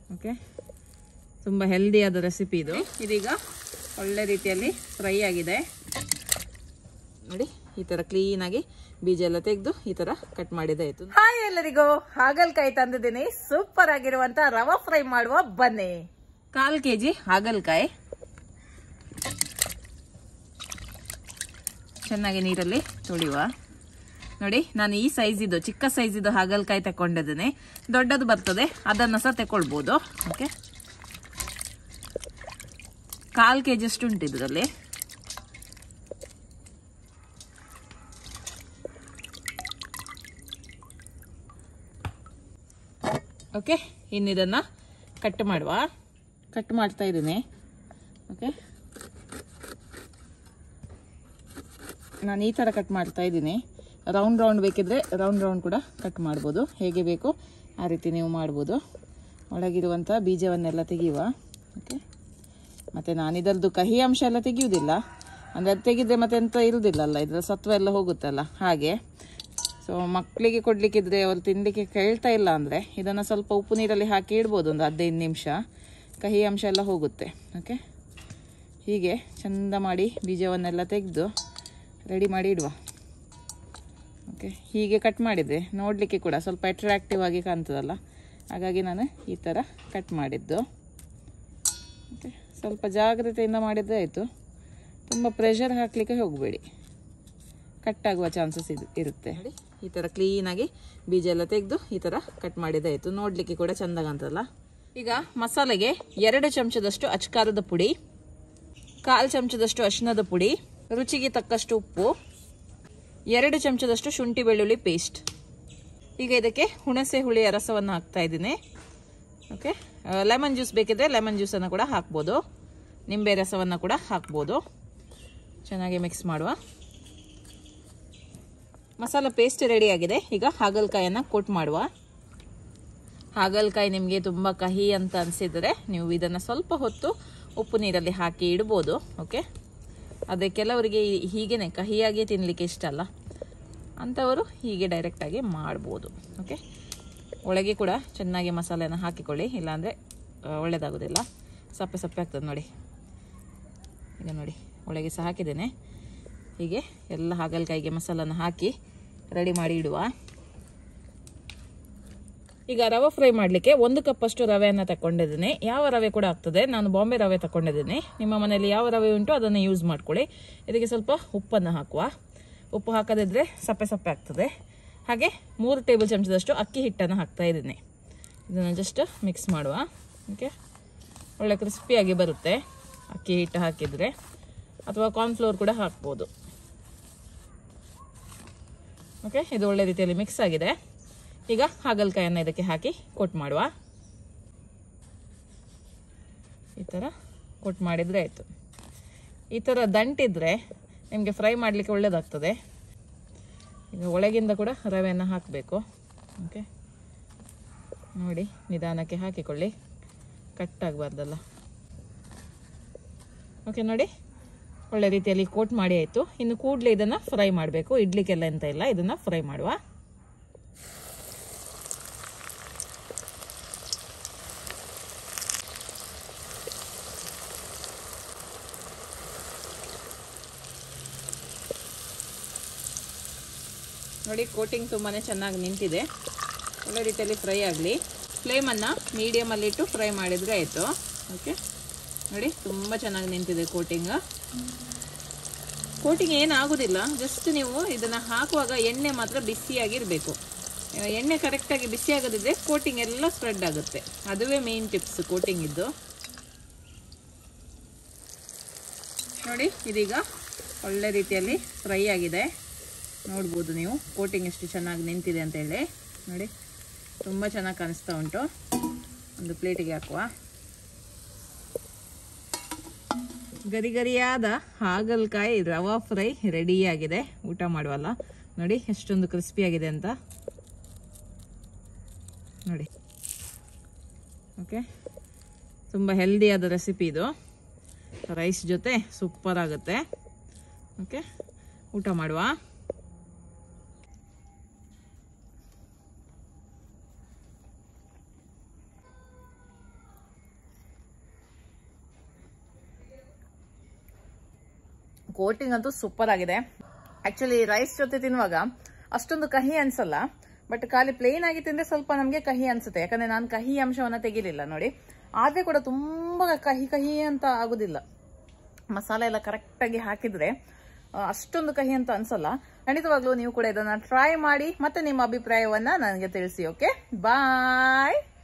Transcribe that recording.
okay ತುಂಬ ಹೆಲ್ದಿಯಾದ recipe ಇದು ಇದೀಗ ಒಳ್ಳೆ ರೀತಿಯಲ್ಲಿ ಫ್ರೈ ಆಗಿದೆ ನೋಡಿ ಈ ಥರ ಕ್ಲೀನಾಗಿ ಬೀಜ ಎಲ್ಲ ತೆಗೆದು ಈ ಥರ ಕಟ್ ಮಾಡಿದೆ ಆಯ್ತು ಹಾಯ್ ಎಲ್ಲರಿಗೂ ಹಾಗಲ್ಕಾಯಿ ತಂದಿದ್ದೀನಿ ಸೂಪರ್ ಆಗಿರುವಂತ ರವಾ ಫ್ರೈ ಮಾಡುವ ಬನ್ನಿ ಕಾಲ್ ಕೆ ಜಿ ಹಾಗಲ್ಕಾಯಿ ಚೆನ್ನಾಗಿ ನೀರಲ್ಲಿ ತೊಳೆಯುವ ನೋಡಿ ನಾನು ಈ ಸೈಜ್ ಇದು ಚಿಕ್ಕ ಸೈಜ್ ಇದು ಹಾಗಲ್ಕಾಯಿ ತಕೊಂಡಿದ್ದೀನಿ ದೊಡ್ಡದು ಬರ್ತದೆ ಅದನ್ನು ಸಹ ತಗೊಳ್ಬೋದು ಓಕೆ ಕಾಲ್ ಕೆ ಜಿ ಅಷ್ಟು ಉಂಟು ಇದರಲ್ಲಿ ಓಕೆ ಇನ್ನು ಇದನ್ನು ಕಟ್ ಮಾಡುವ ಕಟ್ ಮಾಡ್ತಾ ಇದ್ದೀನಿ ಓಕೆ ನಾನು ಈ ಥರ ಕಟ್ ಮಾಡ್ತಾ ಇದ್ದೀನಿ ರೌಂಡ್ ರೌಂಡ್ ಬೇಕಿದ್ರೆ ರೌಂಡ್ ರೌಂಡ್ ಕೂಡ ಕಟ್ ಮಾಡ್ಬೋದು ಹೇಗೆ ಬೇಕು ಆ ರೀತಿ ನೀವು ಮಾಡ್ಬೋದು ಒಳಗಿರುವಂಥ ಬೀಜವನ್ನೆಲ್ಲ ತೆಗೆಯುವ ಓಕೆ ಮತ್ತು ನಾನು ಇದರದ್ದು ಕಹಿ ಅಂಶ ಎಲ್ಲ ತೆಗೆಯುವುದಿಲ್ಲ ಅಂದರೆ ಅದು ತೆಗೆದ್ರೆ ಮತ್ತೆ ಎಂತ ಇರುವುದಿಲ್ಲಲ್ಲ ಇದರ ಸತ್ವ ಎಲ್ಲ ಹೋಗುತ್ತಲ್ಲ ಹಾಗೆ ಸೊ ಮಕ್ಕಳಿಗೆ ಕೊಡಲಿಕ್ಕಿದ್ರೆ ಅವ್ರು ತಿನ್ನಲಿಕ್ಕೆ ಕೇಳ್ತಾ ಇಲ್ಲ ಅಂದರೆ ಇದನ್ನು ಸ್ವಲ್ಪ ಉಪ್ಪು ನೀರಲ್ಲಿ ಹಾಕಿ ಇಡ್ಬೋದು ಒಂದು ಹದಿನೈದು ನಿಮಿಷ ಕಹಿ ಅಂಶ ಎಲ್ಲ ಹೋಗುತ್ತೆ ಓಕೆ ಹೀಗೆ ಚಂದ ಮಾಡಿ ಬೀಜವನ್ನೆಲ್ಲ ತೆಗೆದು ರೆಡಿ ಮಾಡಿ ಇಡುವ ಓಕೆ ಹೀಗೆ ಕಟ್ ಮಾಡಿದ್ದೆ ನೋಡಲಿಕ್ಕೆ ಕೂಡ ಸ್ವಲ್ಪ ಅಟ್ರಾಕ್ಟಿವ್ ಆಗಿ ಕಾಣ್ತದಲ್ಲ ಹಾಗಾಗಿ ನಾನು ಈ ಥರ ಕಟ್ ಮಾಡಿದ್ದು ಓಕೆ ಸ್ವಲ್ಪ ಜಾಗ್ರತೆಯಿಂದ ಮಾಡಿದ್ರೆ ಆಯಿತು ತುಂಬ ಪ್ರೆಷರ್ ಹಾಕಲಿಕ್ಕೆ ಹೋಗಬೇಡಿ ಕಟ್ ಆಗುವ ಚಾನ್ಸಸ್ ಇದು ಇರುತ್ತೆ ನೋಡಿ ಈ ಥರ ಕ್ಲೀನಾಗಿ ಬೀಜ ಎಲ್ಲ ತೆಗೆದು ಈ ಥರ ಕಟ್ ಮಾಡಿದೆ ಆಯಿತು ನೋಡಲಿಕ್ಕೆ ಕೂಡ ಚೆಂದ ಕಾಣ್ತದಲ್ಲ ಈಗ ಮಸಾಲೆಗೆ ಎರಡು ಚಮಚದಷ್ಟು ಅಚ್ಕಾರದ ಪುಡಿ ಕಾಲು ಚಮಚದಷ್ಟು ಅರಿಶಿನದ ಪುಡಿ ರುಚಿಗೆ ತಕ್ಕಷ್ಟು ಉಪ್ಪು ಎರಡು ಚಮಚದಷ್ಟು ಶುಂಠಿ ಬೆಳ್ಳುಳ್ಳಿ ಪೇಸ್ಟ್ ಈಗ ಇದಕ್ಕೆ ಹುಣಸೆ ಹುಳಿಯ ರಸವನ್ನು ಹಾಕ್ತಾ ಇದ್ದೀನಿ ಓಕೆ ಲೆಮನ್ ಜ್ಯೂಸ್ ಬೇಕಿದ್ರೆ ಲೆಮನ್ ಜ್ಯೂಸನ್ನು ಕೂಡ ಹಾಕ್ಬೋದು ನಿಂಬೆ ರಸವನ್ನು ಕೂಡ ಹಾಕ್ಬೋದು ಚೆನ್ನಾಗಿ ಮಿಕ್ಸ್ ಮಾಡುವ ಮಸಾಲ ಪೇಸ್ಟ್ ರೆಡಿಯಾಗಿದೆ ಈಗ ಹಾಗಲಕಾಯನ್ನು ಕೋಟ್ ಮಾಡುವ ಹಾಗಲಕಾಯಿ ನಿಮಗೆ ತುಂಬ ಕಹಿ ಅಂತ ಅನಿಸಿದರೆ ನೀವು ಇದನ್ನು ಸ್ವಲ್ಪ ಹೊತ್ತು ಉಪ್ಪು ನೀರಲ್ಲಿ ಹಾಕಿ ಇಡ್ಬೋದು ಓಕೆ ಅದೇ ಕೆಲವರಿಗೆ ಹೀಗೇ ಕಹಿಯಾಗಿ ತಿನ್ನಲಿಕ್ಕೆ ಇಷ್ಟ ಅಲ್ಲ ಅಂಥವರು ಹೀಗೆ ಡೈರೆಕ್ಟಾಗಿ ಮಾಡ್ಬೋದು ಓಕೆ ಒಳಗೆ ಕೂಡ ಚೆನ್ನಾಗಿ ಮಸಾಲೆನ ಹಾಕಿಕೊಳ್ಳಿ ಇಲ್ಲಾಂದರೆ ಒಳ್ಳೆಯದಾಗೋದಿಲ್ಲ ಸಪ್ಪೆ ಸಪ್ಪೆ ಆಗ್ತದೆ ನೋಡಿ ಈಗ ನೋಡಿ ಒಳಗೆ ಸಹ ಹಾಕಿದ್ದೇನೆ ಹೀಗೆ ಎಲ್ಲ ಹಾಗಲಕಾಯಿಗೆ ಮಸಾಲನ ಹಾಕಿ ರೆಡಿ ಮಾಡಿ ಇಡುವ ಈಗ ರವೆ ಫ್ರೈ ಮಾಡಲಿಕ್ಕೆ ಒಂದು ಕಪ್ಪಷ್ಟು ರವೆಯನ್ನು ತಗೊಂಡಿದ್ದೀನಿ ಯಾವ ರವೆ ಕೂಡ ಆಗ್ತದೆ ನಾನು ಬಾಂಬೆ ರವೆ ತಗೊಂಡಿದ್ದೀನಿ ನಿಮ್ಮ ಮನೆಯಲ್ಲಿ ಯಾವ ರವೆ ಉಂಟು ಅದನ್ನು ಯೂಸ್ ಮಾಡ್ಕೊಳ್ಳಿ ಇದಕ್ಕೆ ಸ್ವಲ್ಪ ಉಪ್ಪನ್ನು ಹಾಕುವ ಉಪ್ಪು ಹಾಕದಿದ್ರೆ ಸಪ್ಪೆ ಸಪ್ಪೆ ಆಗ್ತದೆ ಹಾಗೆ ಮೂರು ಟೇಬಲ್ ಚಮಚದಷ್ಟು ಅಕ್ಕಿ ಹಿಟ್ಟನ್ನು ಹಾಕ್ತಾ ಇದ್ದೀನಿ ಇದನ್ನು ಜಸ್ಟ್ ಮಿಕ್ಸ್ ಮಾಡುವ ಓಕೆ ಒಳ್ಳೆ ಕ್ರಿಸ್ಪಿಯಾಗಿ ಬರುತ್ತೆ ಅಕ್ಕಿ ಹಿಟ್ಟು ಹಾಕಿದರೆ ಅಥವಾ ಕಾರ್ನ್ಫ್ಲೋರ್ ಕೂಡ ಹಾಕ್ಬೋದು ಓಕೆ ಇದು ಒಳ್ಳೆ ರೀತಿಯಲ್ಲಿ ಮಿಕ್ಸ್ ಆಗಿದೆ ಈಗ ಹಾಗಲಕಾಯನ್ನು ಇದಕ್ಕೆ ಹಾಕಿ ಕೊಟ್ ಮಾಡುವ ಈ ಥರ ಕೊಟ್ ಮಾಡಿದರೆ ಆಯಿತು ಈ ಥರ ದಂಟಿದ್ರೆ ನಿಮಗೆ ಫ್ರೈ ಮಾಡಲಿಕ್ಕೆ ಒಳ್ಳೆಯದಾಗ್ತದೆ ಈಗ ಒಳಗಿಂದ ಕೂಡ ರವೆಯನ್ನು ಹಾಕಬೇಕು ಓಕೆ ನೋಡಿ ನಿಧಾನಕ್ಕೆ ಹಾಕಿಕೊಳ್ಳಿ ಕಟ್ ಆಗಬಾರ್ದಲ್ಲ ಓಕೆ ನೋಡಿ ಒಳ್ಳೆ ರೀತಿಯಲ್ಲಿ ಕೋಟ್ ಮಾಡಿ ಆಯಿತು ಇನ್ನು ಕೂಡಲೇ ಇದನ್ನು ಫ್ರೈ ಮಾಡಬೇಕು ಇಡ್ಲಿಕ್ಕೆಲ್ಲ ಎಂತ ಇಲ್ಲ ಇದನ್ನು ಫ್ರೈ ಮಾಡುವ ನೋಡಿ ಕೋಟಿಂಗ್ ತುಂಬಾ ಚೆನ್ನಾಗಿ ನಿಂತಿದೆ ಒಳ್ಳೆ ರೀತಿಯಲ್ಲಿ ಫ್ರೈ ಆಗಲಿ ಫ್ಲೇಮನ್ನು ಮೀಡಿಯಮಲ್ಲಿಟ್ಟು ಫ್ರೈ ಮಾಡಿದರೆ ಆಯಿತು ಓಕೆ ನೋಡಿ ತುಂಬ ಚೆನ್ನಾಗಿ ನಿಂತಿದೆ ಕೋಟಿಂಗ್ ಕೋಟಿಂಗ್ ಏನಾಗೋದಿಲ್ಲ ಜಸ್ಟ್ ನೀವು ಇದನ್ನು ಹಾಕುವಾಗ ಎಣ್ಣೆ ಮಾತ್ರ ಬಿಸಿಯಾಗಿರಬೇಕು ಎಣ್ಣೆ ಕರೆಕ್ಟಾಗಿ ಬಿಸಿ ಆಗದಿದ್ದರೆ ಕೋಟಿಂಗ್ ಎಲ್ಲ ಸ್ಪ್ರೆಡ್ ಆಗುತ್ತೆ ಅದುವೇ ಮೇನ್ ಟಿಪ್ಸ್ ಕೋಟಿಂಗ್ ಇದ್ದು ನೋಡಿ ಇದೀಗ ಒಳ್ಳೆ ರೀತಿಯಲ್ಲಿ ಫ್ರೈ ಆಗಿದೆ ನೋಡ್ಬೋದು ನೀವು ಕೋಟಿಂಗ್ ಎಷ್ಟು ಚೆನ್ನಾಗಿ ನಿಂತಿದೆ ಅಂತ ಹೇಳಿ ನೋಡಿ ತುಂಬ ಚೆನ್ನಾಗಿ ಕಾಣಿಸ್ತಾ ಉಂಟು ಒಂದು ಪ್ಲೇಟಿಗೆ ಹಾಕುವ ಗರಿ ಗರಿಯಾದ ಹಾಗಲಕಾಯಿ ರವಾ ಫ್ರೈ ರೆಡಿಯಾಗಿದೆ ಊಟ ಮಾಡುವಲ್ಲ ನೋಡಿ ಎಷ್ಟೊಂದು ಕ್ರಿಸ್ಪಿಯಾಗಿದೆ ಅಂತ ನೋಡಿ ಓಕೆ ತುಂಬ ಹೆಲ್ದಿಯಾದ ರೆಸಿಪಿ ಇದು ರೈಸ್ ಜೊತೆ ಸೂಪರ್ ಆಗುತ್ತೆ ಓಕೆ ಊಟ ಮಾಡುವ ಕೋಟಿಂಗ್ ಅಂತೂ ಸೂಪರ್ ಆಗಿದೆ ಆಕ್ಚುಲಿ ರೈಸ್ ಜೊತೆ ತಿನ್ನುವಾಗ ಅಷ್ಟೊಂದು ಕಹಿ ಅನ್ಸಲ್ಲ ಬಟ್ ಖಾಲಿ ಪ್ಲೇನ್ ಆಗಿ ತಿಂದ್ರೆ ಸ್ವಲ್ಪ ನಮಗೆ ಕಹಿ ಅನ್ಸುತ್ತೆ ಯಾಕಂದ್ರೆ ನಾನು ಕಹಿ ಅಂಶವನ್ನ ತೆಗಿಲಿಲ್ಲ ನೋಡಿ ಆದ್ರೆ ಕೂಡ ತುಂಬಾ ಕಹಿ ಕಹಿ ಅಂತ ಆಗುದಿಲ್ಲ ಮಸಾಲೆ ಎಲ್ಲ ಕರೆಕ್ಟಾಗಿ ಹಾಕಿದ್ರೆ ಆ, ಅಷ್ಟೊಂದು ಕಹಿ ಅಂತ ಅನ್ಸಲ್ಲ ಖಂಡಿತವಾಗ್ಲೂ ನೀವು ಕೂಡ ಇದನ್ನ ಟ್ರೈ ಮಾಡಿ ಮತ್ತೆ ನಿಮ್ಮ ಅಭಿಪ್ರಾಯವನ್ನ ನನಗೆ ತಿಳಿಸಿ ಓಕೆ ಬಾಯ್